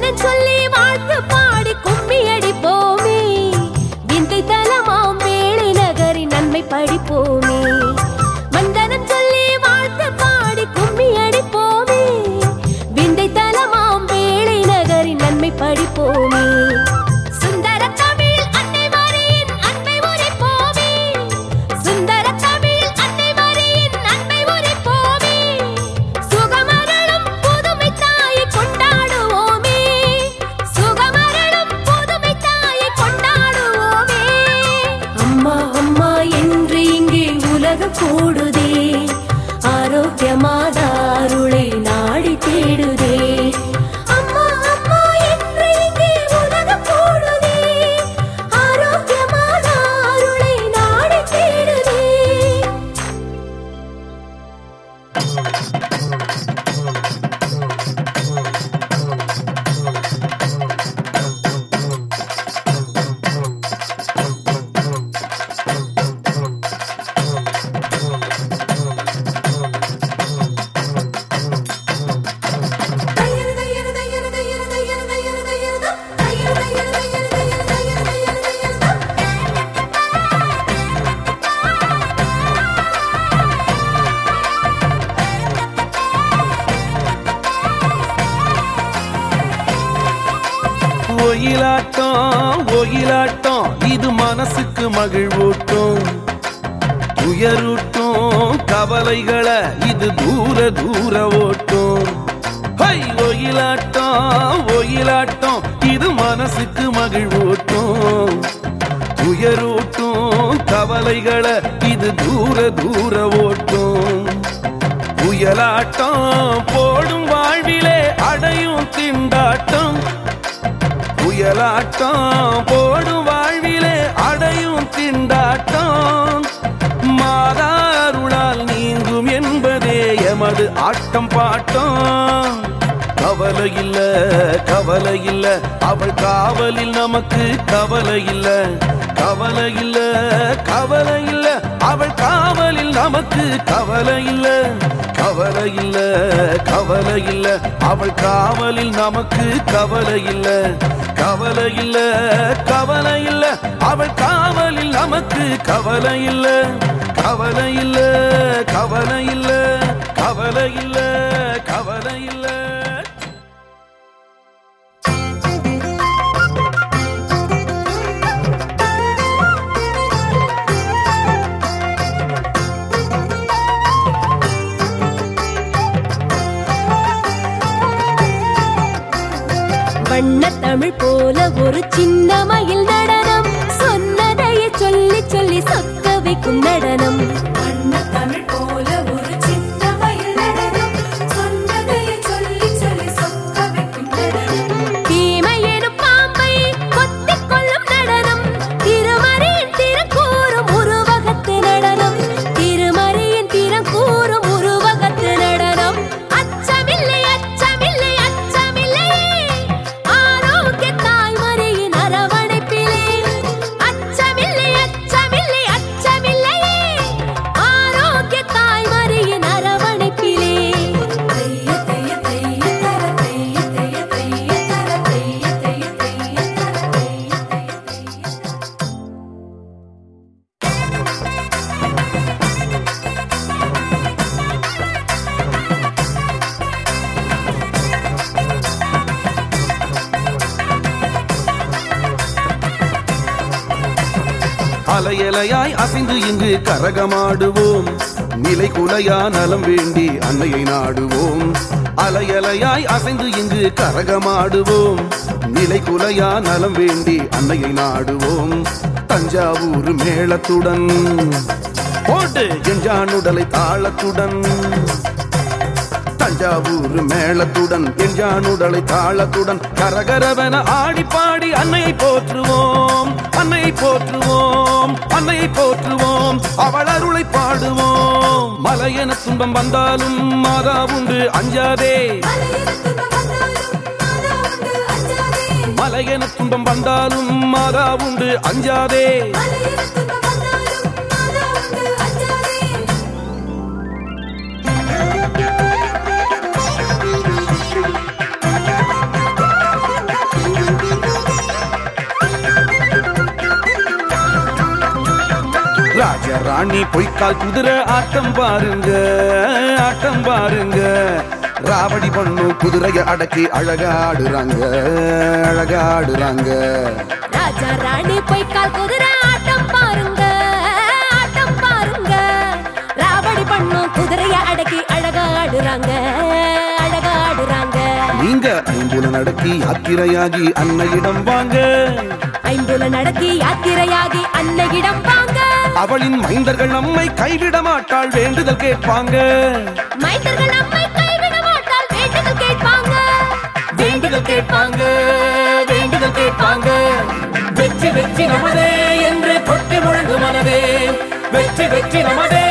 வந்தனம் சொல்லி வாழ்த்து பாடி கும்மி அடிப்போமே விந்தை தலமாம் வேளை நகரின் நன்மை படிப்போமே வந்தனம் சொல்லி வாழ்த்து பாடி கும்மி அடிப்போமே விந்தை தலமாம் வேளை நகரின் நன்மை படிப்போமே சுந்தர தமிழ் அன்னை மரியின் அன்பை உரைப்போமே சுந்தர தமிழ் அன்னை மரியின் அன்பை உரைப்போமே சுகமரளும் புதுமை தாயை கொண்டாடுவோமே சுகமரளும் புதுமை தாயை கொண்டாடுவோமே அம்மா அம்மா என்று இங்கே உலகம் கூடுதே ஆரோக்கியமாதாருளை நாடி தேடுதே அம்மா அம்மா என்று இங்கே உலகம் கூடுதே ஆரோக்கியமாதாருளை நாடி தேடுதே ஒயிலாட்டம் ஒயிலாட்டம் இது மனசுக்கு மகிழ்வூட்டும் உயரூட்டும் கவலைகளை இது தூர தூர ஓட்டும் ஹை ஒயிலாட்டம் ஒயிலாட்டம் இது மனசுக்கு மகிழ்வூட்டும் உயரூட்டும் கவலைகளை இது தூர தூர ஓட்டும் புயலாட்டம் போடும் வாழ்விலே அடையும் திண்டாட்டம் புயலாட்டம் போடும் வாழ்விலே அடையும் திண்டாட்டம் மாதாருளால் நீங்கும் என்பதே எமது ஆட்டம் பாட்டம் கவலை இல்ல கவலை இல்ல அவள் காவலில் நமக்கு கவலை இல்ல கவலை இல்ல கவலை இல்ல அவள் காவலில் நமக்கு கவலை இல்ல கவலை இல்ல கவலை இல்ல அவள் காவலில் நமக்கு கவலை இல்ல கவலை இல்ல கவலை இல்ல அவள் காவலில் நமக்கு கவலை இல்ல கவலை இல்ல கவலை இல்ல கவலை இல்ல கவலை இல்ல வண்ண தமிழ் போல ஒரு சின்ன மயில் நடனம் சொன்னதையே சொல்லி சொல்லி சொக்க வைக்கும் நடனம் வண்ண தமிழ் போல ஒரு சின்ன மயில் நடனம் சொன்னதையே சொல்லி சொல்லி சொக்க வைக்கும் நடனம் தீமை எனும் பாம்பை கொத்திக் கொள்ளும் நடனம் திருமறையின் திறக்கூறும் உருவகத்து நடனம் திருமறையின் திறக்கூறும் உருவகத்து நடனம் அச்சமில்லை அச்சமில்லை அச்சமில்லையே ஆரோக்கிய தாய்மறையின் அரவணைப்பிலே அச்சமில்லை அச்சமில்லை அச்சமில்லையே ஆரோக்கிய தாய்மறையின் அரவணைப்பிலே தைய தைய தைய தர தைய தைய தைய தர தைய தைய தைய தர தைய தைய தைய தர அலையலையாய் அசைந்து இங்கு கரகமாடுவோம் நிலை குலையா நலம் வேண்டி அன்னையை நாடுவோம் அலையலையாய் அசைந்து இங்கு கரகமாடுவோம் நிலை குலையா நலம் வேண்டி அன்னையை நாடுவோம் தஞ்சாவூர் மேளத்துடன் போட்டு எஞ்சானுடலை தாளத்துடன் தஞ்சாவூர் மேளத்துடன் எஞ்சானுடலை தாளத்துடன் கரகரவென ஆடி பாடி அன்னையை போற்றுவோம் அன்னையை போற்றுவோம் அன்னையை போற்றுவோம் அவள் அருளை பாடுவோம் மலையென துன்பம் வந்தாலும் மாதா உண்டு அஞ்சாதே மலையில துன்பம் வந்தாலும் மாதா உண்டு அஞ்சாதே மலையென துன்பம் வந்தாலும் மாதா உண்டு அஞ்சாதே மலையில துன்பம் வந்தாலும் மாதா உண்டு அஞ்சாதே ராணி பொய்க்கால் குதிரை ஆட்டம் பாருங்க ஆட்டம் பாருங்க ராவடி பண்ணும் குதிரைய அடக்கி அழகாடுறாங்க அழகாடுறாங்க ராஜா ராணி பொய்க்கால் குதிரை ஆட்டம் பாருங்க ஆட்டம் பாருங்க ராவடி பண்ணும் குதிரைய அடக்கி அழகாடுறாங்க அழகாடுறாங்க நீங்க ஐம்புல நடக்கி யாத்திரையாகி அன்னையிடம் வாங்க ஐம்புல நடத்தி யாத்திரையாகி அன்னையிடம் வாங்க அவளின் மைந்தர்கள் நம்மை கைவிட மாட்டாள் வேண்டுதல் கேட்பாங்க மைந்தர்கள் நம்மை கைவிட மாட்டால் வேண்டுதல் கேட்பாங்க வேண்டுதல் கேட்பாங்க வேண்டுதல் கேட்பாங்க வெற்றி வெற்றி நமதே என்று கொட்டி முழங்கு மனதே வெற்றி வெற்றி நமதே